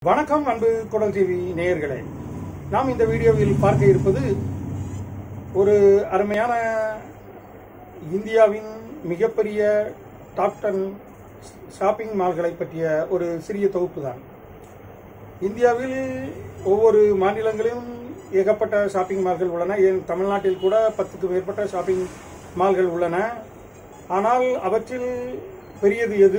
வணக்கம் அன்பு குடல் டிவி நேயர்களே நாம் இந்த வீடியோவில் பார்க்க இருப்பது ஒரு அருமையான இந்தியாவின் மிகப்பெரிய டாப் டென் ஷாப்பிங் மால்களை பற்றிய ஒரு சிறிய தொகுப்பு தான் இந்தியாவில் ஒவ்வொரு மாநிலங்களிலும் ஏகப்பட்ட ஷாப்பிங் மால்கள் உள்ளன ஏன் தமிழ்நாட்டில் கூட பத்துக்கு மேற்பட்ட ஷாப்பிங் மால்கள் உள்ளன ஆனால் அவற்றில் பெரியது எது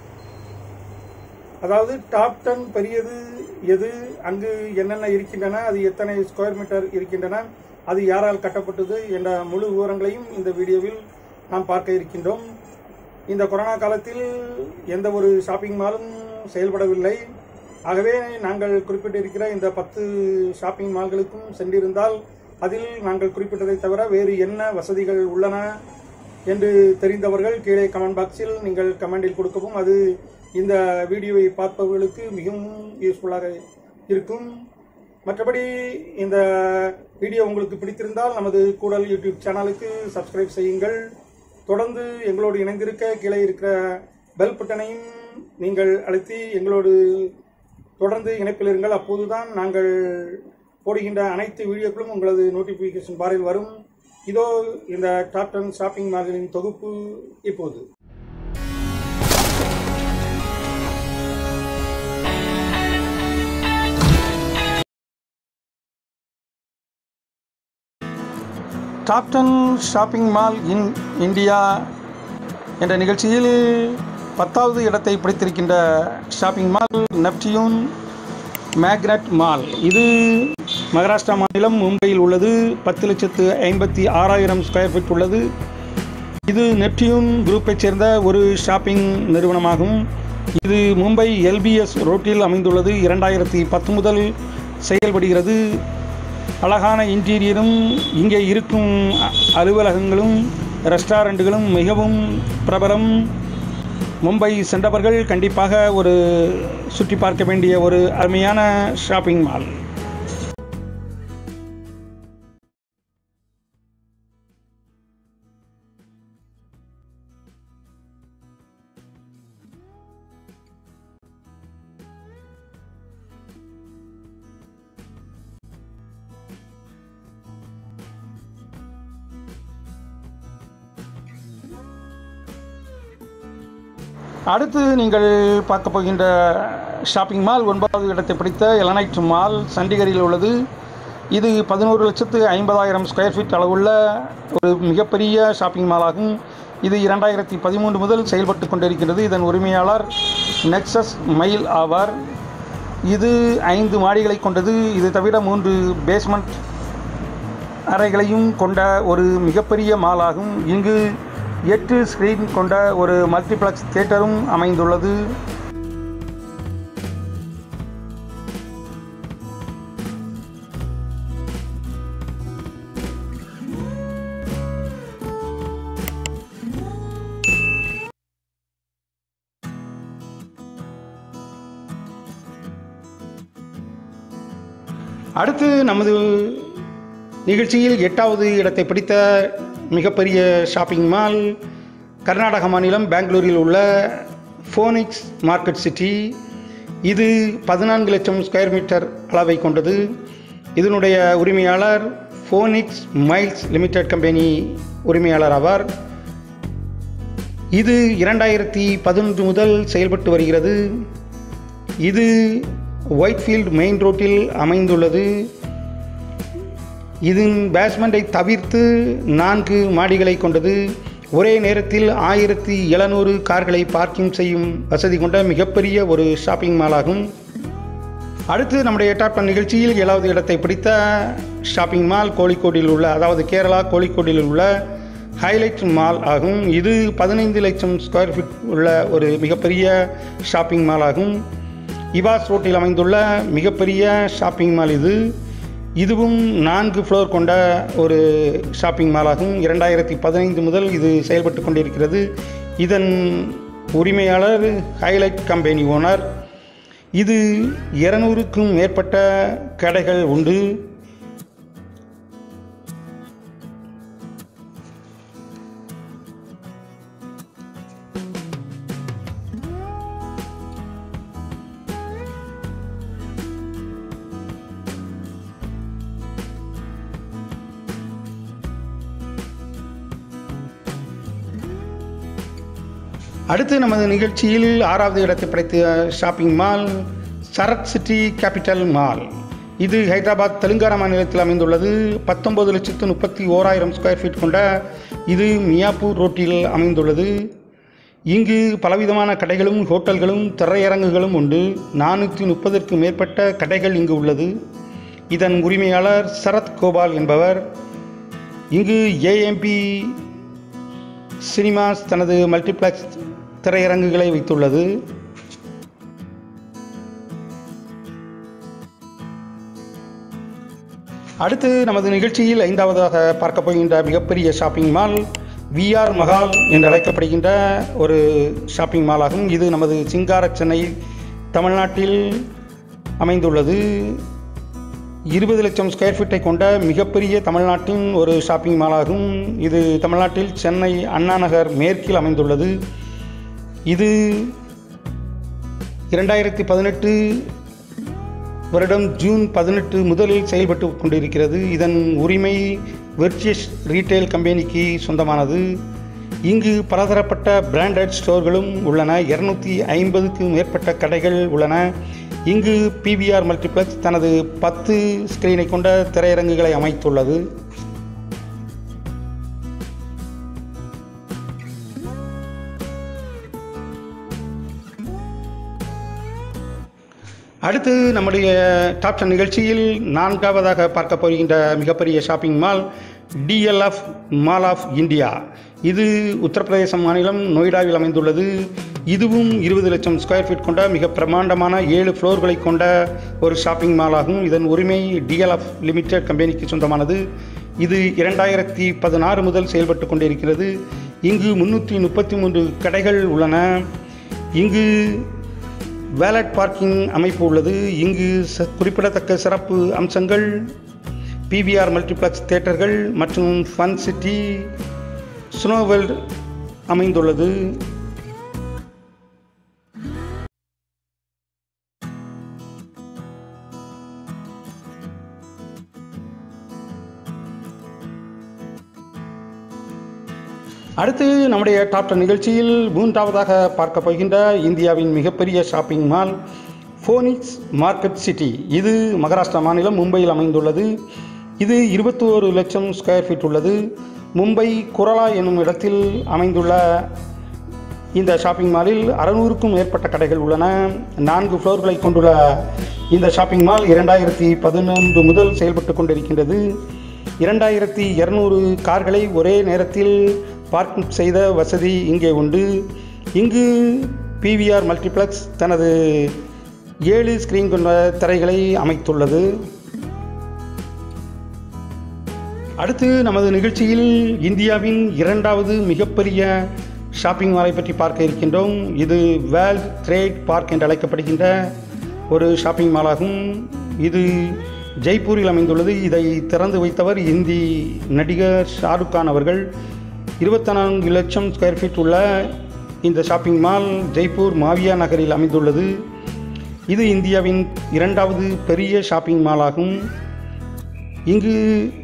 அதாவது டாப் டென் பெரியது எது அங்கு என்னென்ன இருக்கின்றன அது எத்தனை ஸ்கொயர் மீட்டர் இருக்கின்றன அது யாரால் கட்டப்பட்டது என்ற முழு விவரங்களையும் இந்த வீடியோவில் நாம் பார்க்க இருக்கின்றோம் இந்த கொரோனா காலத்தில் எந்த ஒரு ஷாப்பிங் மாலும் செயல்படவில்லை ஆகவே நாங்கள் குறிப்பிட்டிருக்கிற இந்த பத்து ஷாப்பிங் மால்களுக்கும் சென்றிருந்தால் அதில் நாங்கள் குறிப்பிட்டதை தவிர வேறு என்ன வசதிகள் உள்ளன என்று தெரிந்தவர்கள் கீழே கமெண்ட் பாக்ஸில் நீங்கள் கமெண்டில் கொடுக்கவும் அது இந்த வீடியோவை பார்ப்பவர்களுக்கு மிகவும் யூஸ்ஃபுல்லாக இருக்கும் மற்றபடி இந்த வீடியோ உங்களுக்கு பிடித்திருந்தால் நமது கூடல் யூடியூப் சேனலுக்கு சப்ஸ்கிரைப் செய்யுங்கள் தொடர்ந்து எங்களோடு இணைந்திருக்க கீழே இருக்கிற பெல் பட்டனையும் நீங்கள் அழுத்தி எங்களோடு தொடர்ந்து இணைப்பில் இருங்கள் அப்போதுதான் நாங்கள் போடுகின்ற அனைத்து வீடியோக்களும் உங்களது நோட்டிஃபிகேஷன் பாரில் வரும் இதோ இந்த டாப் டென் ஷாப்பிங் மால்களின் தொகுப்பு இப்போது top ten shopping mall in India என்ற நிகழ்ச்சியில் பத்தாவது இடத்தை பிடித்திருக்கின்ற shopping mall Neptune Magnet mall இது மகாராஷ்டிரா மாநிலம் மும்பையில் உள்ளது பத்து லட்சத்து ஐம்பத்தி ஆறாயிரம் ஸ்கொயர் ஃபீட் உள்ளது இது நெப்டியூன் குரூப்பைச் சேர்ந்த ஒரு ஷாப்பிங் நிறுவனமாகும் இது மும்பை எல்பிஎஸ் ரோட்டில் அமைந்துள்ளது இரண்டாயிரத்தி பத்து முதல் செயல்படுகிறது அழகான இன்டீரியரும் இங்கே இருக்கும் அ- அலுவலகங்களும் ரெஸ்டாரண்ட்டுகளும் மிகவும் பிரபலம் மும்பை சென்றவர்கள் கண்டிப்பாக ஒரு சுற்றி பார்க்க வேண்டிய ஒரு அருமையான ஷாப்பிங் மால் அடுத்து நீங்கள் பார்க்க போகின்ற ஷாப்பிங் மால் ஒன்பதாவது இடத்தை பிடித்த எலனைட் மால் சண்டிகரில் உள்ளது இது பதினோரு லட்சத்து ஐம்பதாயிரம் ஸ்கொயர் ஃபீட் அளவுள்ள ஒரு மிகப்பெரிய ஷாப்பிங் மாலாகும் இது இரண்டாயிரத்தி பதிமூன்று முதல் செயல்பட்டு கொண்டிருக்கிறது இதன் உரிமையாளர் நெக்ஸஸ் மைல் ஆவார் இது ஐந்து மாடிகளை கொண்டது இது தவிர மூன்று பேஸ்மெண்ட் அறைகளையும் கொண்ட ஒரு மிகப்பெரிய மாலாகும் இங்கு எட்டு ஸ்கிரீன் கொண்ட ஒரு மல்டிப்ளெக்ஸ் தியேட்டரும் அமைந்துள்ளது அடுத்து நமது நிகழ்ச்சியில் எட்டாவது இடத்தை பிடித்த மிகப்பெரிய ஷாப்பிங் மால் கர்நாடக மாநிலம் பெங்களூரில் உள்ள ஃபோனிக்ஸ் மார்க்கெட் சிட்டி இது பதினான்கு லட்சம் ஸ்கொயர் மீட்டர் அளவை கொண்டது இதனுடைய உரிமையாளர் ஃபோனிக்ஸ் மைல்ஸ் லிமிடெட் கம்பெனி உரிமையாளர் ஆவார் இது இரண்டாயிரத்தி பதினொன்று முதல் செயல்பட்டு வருகிறது இது ஒயிட்ஃபீல்ட் மெயின் ரோட்டில் அமைந்துள்ளது இதன் பேஸ்மெண்ட்டை தவிர்த்து நான்கு மாடிகளை கொண்டது ஒரே நேரத்தில் ஆயிரத்தி எழுநூறு கார்களை பார்க்கிங் செய்யும் வசதி கொண்ட மிகப்பெரிய ஒரு ஷாப்பிங் மாலாகும் அடுத்து நம்முடைய டாப் டென் நிகழ்ச்சியில் ஏழாவது இடத்தை பிடித்த ஷாப்பிங் மால் கோழிக்கோடில் உள்ள அதாவது கேரளா கோழிக்கோடில் உள்ள ஹைலைட் மால் ஆகும் இது பதினைந்து லட்சம் ஸ்கொயர் ஃபீட் உள்ள ஒரு மிகப்பெரிய ஷாப்பிங் மால் ஆகும் இவாஸ் ரோட்டில் அமைந்துள்ள மிகப்பெரிய ஷாப்பிங் மால் இது இதுவும் நான்கு ஃப்ளோர் கொண்ட ஒரு ஷாப்பிங் மாலாகும் இரண்டாயிரத்தி பதினைந்து முதல் இது செயல்பட்டு கொண்டிருக்கிறது இதன் உரிமையாளர் ஹைலைட் கம்பெனி ஓனர் இது இருநூறுக்கும் மேற்பட்ட கடைகள் உண்டு அடுத்து நமது நிகழ்ச்சியில் ஆறாவது இடத்தை படைத்த shopping mall Sarath city capital mall இது ஹைதராபாத் தெலுங்கானா மாநிலத்தில் அமைந்துள்ளது பத்தொன்பது லட்சத்து முப்பத்தி ஓராயிரம் ஸ்கொயர் ஃபீட் கொண்ட இது மியாப்பூர் ரோட்டில் அமைந்துள்ளது இங்கு பலவிதமான கடைகளும் ஹோட்டல்களும் திரையரங்குகளும் உண்டு நானூற்றி முப்பதற்கு மேற்பட்ட கடைகள் இங்கு உள்ளது இதன் உரிமையாளர் சரத் கோபால் என்பவர் இங்கு ஏஎம்பி சினிமாஸ் தனது மல்டிப்ளெக்ஸ் திரையரங்குகளை வைத்துள்ளது அடுத்து நமது நிகழ்ச்சியில் ஐந்தாவதாக பார்க்க போகின்ற மிகப்பெரிய ஷாப்பிங் மால் விஆர் மஹால் என்று அழைக்கப்படுகின்ற ஒரு ஷாப்பிங் மாலாகும் இது நமது சிங்கார சென்னை தமிழ்நாட்டில் அமைந்துள்ளது இருபது லட்சம் ஸ்கொயர் ஃபீட்டை கொண்ட மிகப்பெரிய தமிழ்நாட்டின் ஒரு ஷாப்பிங் மாலாகும் இது தமிழ்நாட்டில் சென்னை அண்ணா நகர் மேற்கில் அமைந்துள்ளது இது இரண்டாயிரத்தி பதினெட்டு வருடம் ஜூன் பதினெட்டு முதலில் செயல்பட்டு கொண்டிருக்கிறது இதன் உரிமை வெர்ச்சியஸ் ரீட்டைல் கம்பெனிக்கு சொந்தமானது இங்கு பலதரப்பட்ட பிராண்டட் ஸ்டோர்களும் உள்ளன இருநூத்தி ஐம்பதுக்கு மேற்பட்ட கடைகள் உள்ளன இங்கு பிவிஆர் மல்டிப்ளெக்ஸ் தனது பத்து ஸ்கிரீனை கொண்ட திரையரங்குகளை அமைத்துள்ளது அடுத்து நம்முடைய டாப் டென் நிகழ்ச்சியில் நான்காவதாக பார்க்க போகின்ற மிகப்பெரிய shopping mall DLF mall of India இது உத்தரப்பிரதேச மாநிலம் நொய்டாவில் அமைந்துள்ளது இதுவும் இருபது லட்சம் ஸ்கொயர் ஃபீட் கொண்ட மிக பிரமாண்டமான ஏழு ஃப்ளோர்களை கொண்ட ஒரு ஷாப்பிங் மால் ஆகும் இதன் உரிமை டிஎல்எஃப் லிமிடெட் கம்பெனிக்கு சொந்தமானது இது இரண்டாயிரத்தி பதினாறு முதல் செயல்பட்டு கொண்டிருக்கிறது இங்கு முன்னூற்றி முப்பத்தி மூன்று கடைகள் உள்ளன இங்கு வேலட் பார்க்கிங் அமைப்பு உள்ளது இங்கு ச- குறிப்பிடத்தக்க சிறப்பு அம்சங்கள் பிவிஆர் மல்டிப்ளெக்ஸ் தியேட்டர்கள் மற்றும் ஃபன் சிட்டி ஸ்னோவெல்ட் அமைந்துள்ளது அடுத்து நம்முடைய டாப் டென் நிகழ்ச்சியில் மூன்றாவதாக பார்க்க போகின்ற இந்தியாவின் மிகப்பெரிய shopping mall Phoenix market city இது மகாராஷ்டிரா மாநிலம் மும்பையில் அமைந்துள்ளது இது இருபத்தோரு லட்சம் ஸ்கொயர் ஃபீட் உள்ளது மும்பை குரலா என்னும் இடத்தில் அமைந்துள்ள இந்த ஷாப்பிங் மாலில் அறுநூறுக்கும் மேற்பட்ட கடைகள் உள்ளன நான்கு ஃப்ளோர்களை கொண்டுள்ள இந்த ஷாப்பிங் மால் இரண்டாயிரத்தி பதினொன்று முதல் செயல்பட்டு கொண்டிருக்கின்றது இரண்டாயிரத்தி இரநூறு கார்களை ஒரே நேரத்தில் பார்க்கிங் செய்த வசதி இங்கே உண்டு இங்கு பிவிஆர் மல்டிப்ளெக்ஸ் தனது ஏழு ஸ்கிரீன் கொண்ட திரைகளை அமைத்துள்ளது அடுத்து நமது நிகழ்ச்சியில் இந்தியாவின் இரண்டாவது மிகப்பெரிய ஷாப்பிங் மாலை பற்றி பார்க்க இருக்கின்றோம் இது வேர்ல்ட் ட்ரேட் பார்க் என்று அழைக்கப்படுகின்ற ஒரு ஷாப்பிங் மாலாகும் இது ஜெய்ப்பூரில் அமைந்துள்ளது இதை திறந்து வைத்தவர் இந்தி நடிகர் ஷாருக் கான் அவர்கள் இருபத்தி நான்கு லட்சம் ஸ்கொயர் ஃபீட் உள்ள இந்த ஷாப்பிங் மால் ஜெய்ப்பூர் மாவியா நகரில் அமைந்துள்ளது இது இந்தியாவின் இரண்டாவது பெரிய ஷாப்பிங் மாலாகும் இங்கு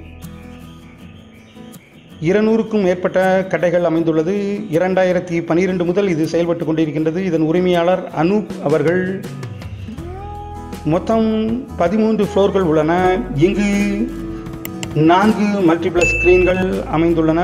இருநூறுக்கும் மேற்பட்ட கடைகள் அமைந்துள்ளது இரண்டாயிரத்தி பனிரெண்டு முதல் இது செயல்பட்டு கொண்டிருக்கின்றது இதன் உரிமையாளர் அனூப் அவர்கள் மொத்தம் பதிமூன்று ஃப்ளோர்கள் உள்ளன இங்கு நான்கு மல்டிப்ளஸ் ஸ்கிரீன்கள் அமைந்துள்ளன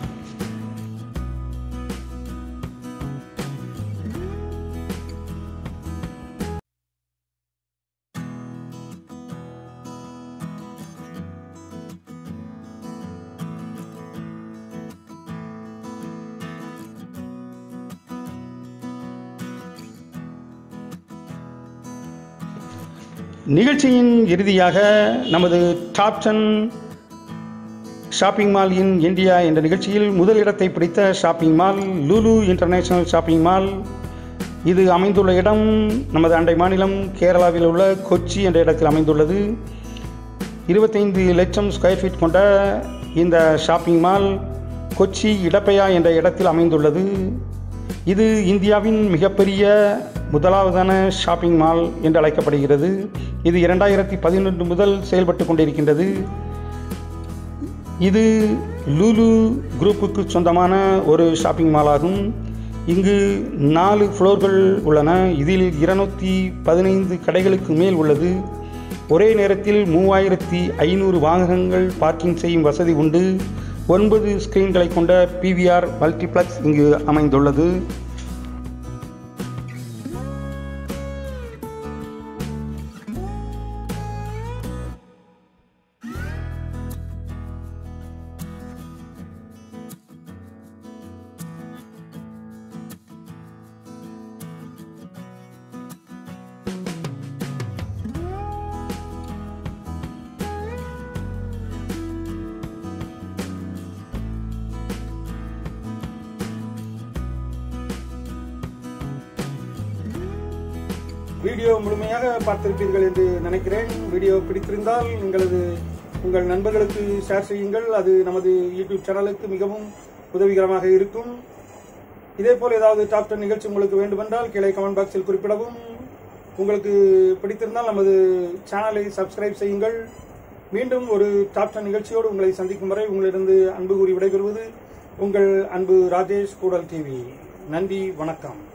நிகழ்ச்சியின் இறுதியாக நமது top ten shopping mall in India என்ற நிகழ்ச்சியில் முதல் இடத்தை பிடித்த shopping mall Lulu international shopping mall இது அமைந்துள்ள இடம் நமது அண்டை மாநிலம் கேரளாவில் உள்ள கொச்சி என்ற இடத்தில் அமைந்துள்ளது இருபத்தைந்து லட்சம் ஸ்கொயர் ஃபீட் கொண்ட இந்த ஷாப்பிங் மால் கொச்சி இடப்பையா என்ற இடத்தில் அமைந்துள்ளது இது இந்தியாவின் மிகப்பெரிய முதலாவதான ஷாப்பிங் மால் என்று அழைக்கப்படுகிறது இது இரண்டாயிரத்தி பதினொன்று முதல் செயல்பட்டு கொண்டிருக்கின்றது இது லூலு குரூப்புக்கு சொந்தமான ஒரு ஷாப்பிங் மாலாகும் இங்கு நாலு ஃப்ளோர்கள் உள்ளன இதில் இருநூத்தி பதினைந்து கடைகளுக்கு மேல் உள்ளது ஒரே நேரத்தில் மூவாயிரத்தி ஐநூறு வாகனங்கள் பார்க்கிங் செய்யும் வசதி உண்டு ஒன்பது ஸ்கிரீன்களை கொண்ட பிவிஆர் மல்டிப்ளெக்ஸ் இங்கு அமைந்துள்ளது வீடியோ முழுமையாக பார்த்திருப்பீர்கள் என்று நினைக்கிறேன் வீடியோ பிடித்திருந்தால் எங்களது உங்கள் நண்பர்களுக்கு ஷேர் செய்யுங்கள் அது நமது யூடியூப் சேனலுக்கு மிகவும் உதவிகரமாக இருக்கும் இதே போல் ஏதாவது டாப் டென் நிகழ்ச்சி உங்களுக்கு வேண்டுமென்றால் கீழே கமெண்ட் பாக்ஸில் குறிப்பிடவும் உங்களுக்கு பிடித்திருந்தால் நமது சேனலை சப்ஸ்கிரைப் செய்யுங்கள் மீண்டும் ஒரு டாப் டென் நிகழ்ச்சியோடு உங்களை சந்திக்கும் வரை உங்களிடம் அன்பு கூறி விடைபெறுவது உங்கள் அன்பு ராஜேஷ் கூடல் டிவி நன்றி வணக்கம்